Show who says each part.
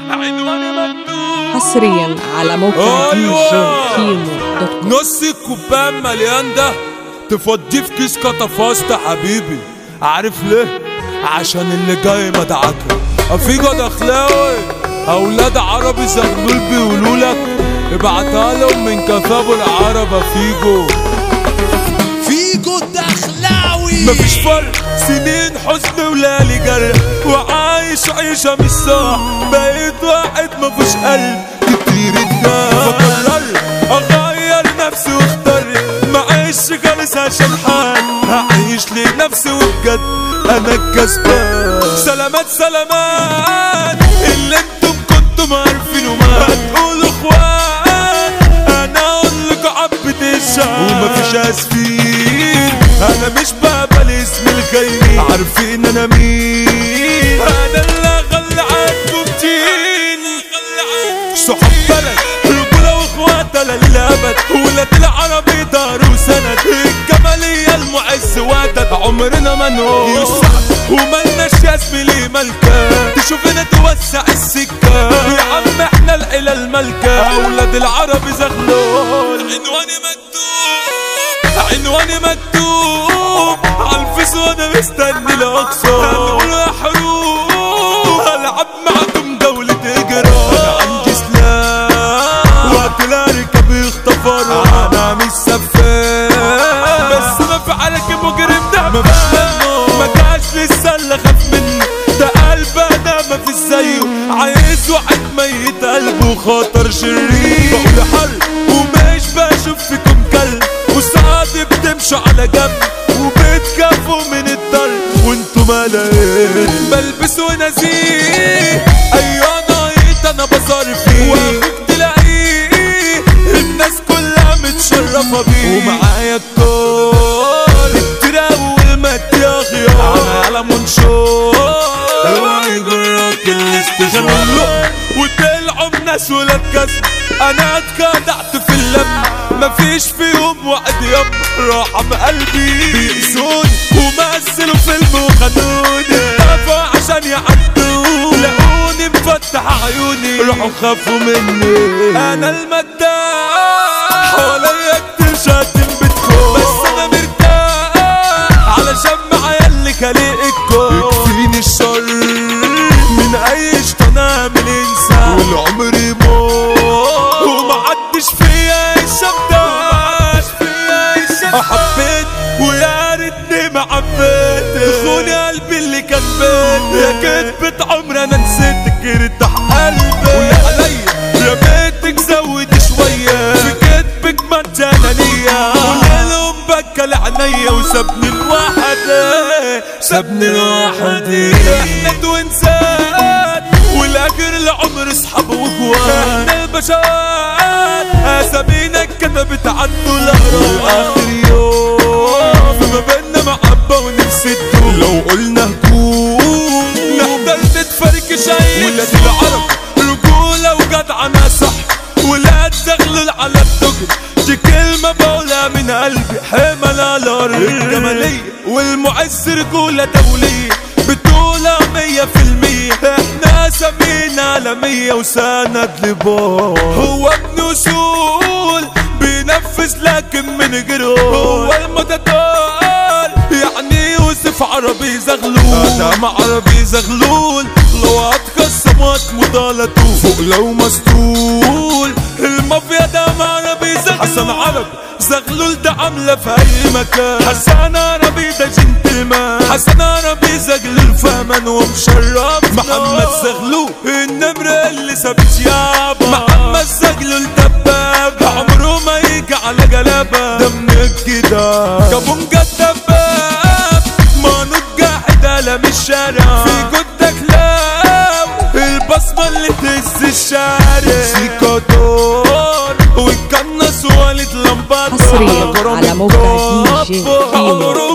Speaker 1: عنواني مكتوب
Speaker 2: حصريا على موقع دي جي
Speaker 1: أيوة.
Speaker 2: كيمو دوت كوم
Speaker 1: نص الكوبايه مليان ده تفضيه في كيس كتفاست يا حبيبي عارف ليه عشان اللي جاي مدعكه افيجو دخلاوي اولاد عربي زغلول بيقولوا لك ابعتها لهم من كفابو العرب افيجو
Speaker 3: فيجو الدخلاوي
Speaker 1: مفيش فرق سنين حزن وليالي جرح وعايش عيشة مش صح بقيت واحد مفيش قلب كتير اتجاه فقرر اغير نفسي واختار معيش جالس عشان حال هعيش لنفسي وبجد انا الكسبان سلامات سلامات اللي انتم كنتم عارفين وما هتقولوا اخوان انا اقول لكم عبة الشعب ومفيش اسفين انا مش بقبل اسم الخاينين عارفين انا مين انا اللي غلى عنكم تين صحاب بلد رجولة واخواتها للابد ولاد العربي دار وسند الجمالية المعز وادد عمرنا ما نوسع وملناش يا زميلي ملكة تشوفنا توسع السكة يا عم احنا العيلة الملكة اولاد العربي زغلول عنواني مكتوب عنواني مكتوب عالفيس وانا مستني الاقصى هنقول يا حروب هلعب معكم دولة اجرام انا عندي سلاح وقت لا ركب يختفر انا مش سفاح بس انا في عليك مجرم ده مفيش منه ما جاش لسه اللي خاف منه ده قلب انا ما في زيه عايز واحد ميت قلبه خطر شرير بقول حل ومش بشوف فيكم كلب وسعادي بتمشوا على جنب وبتكافوا من الضرب وانتوا ملايين بلبس ونزيه ايوه نايت انا بصارف فيه واخوك تلاقيه الناس كلها متشرفة بيه ومعايا الكل التراوي المدياخ انا على منشور اوعى يجرك الاستغلال وطلعوا الناس ولاد كسب انا اتكدعت في اللم مفيش فيهم واحد يم رحم قلبي بيقسوني ومثلوا فيلم وخدوني اتفقوا عشان يعدوا لقوني مفتح عيوني راحوا خافوا مني انا المداح حواليا كتير شاتم بتكون بس انا مرتاح علشان معايا اللي خليق الكون يكفيني الشر من اي شيطان اعمل انسان والعمر يموت ومعدش فيا الشبدة حبيت ويا ريتني ما حبيت خوني قلبي اللي كان بيت يا كدبة عمري انا نسيتك ارتاح قلبي ويا عليا رميتك زود شوية في كدبك ما انت انانية وليلهم بكى لعينيا وسابني لوحدي سابني لوحدي احنا توينسات والاخر العمر اصحاب واخوان احنا البشوات اسامينا كتبت عنه الاهرام اخر يوم فما بينا محبه ونفسي تدوم لو قلنا هجوم نحتاج نتفركش عيش ولاد العرب رجوله وجدعنه صح ولاد زغلول على الدجل دي كلمة بقولها من قلبي حمل على الأرض الجمالية والمعز رجولة دولية بطولة مية في المية احنا سمينا عالمية وسند لبار هو ابن وصول بينفذ لكن من غير هو المتدار يعني يوسف عربي زغلول ادم عربي زغلول لو هتقسم مضالته فوق لو مسطول المافيا ده عربي زغلول حسن عرب زغلول ده عامله في اي مكان حسن عربي ده جنتلمان حسن عربي زغلول فهمان ومشرف محمد زغلول النمر اللي سابت يابا محمد زغلول دباب عمره ما يجي على جلابه ده من الجدار كابونجا الدباب ما نجاحد على من الشارع في جدك لاو البصمة اللي تهز الشارع سيكادور والكنس والد لمبات
Speaker 2: حصرياً على موقع دي جي كيمو.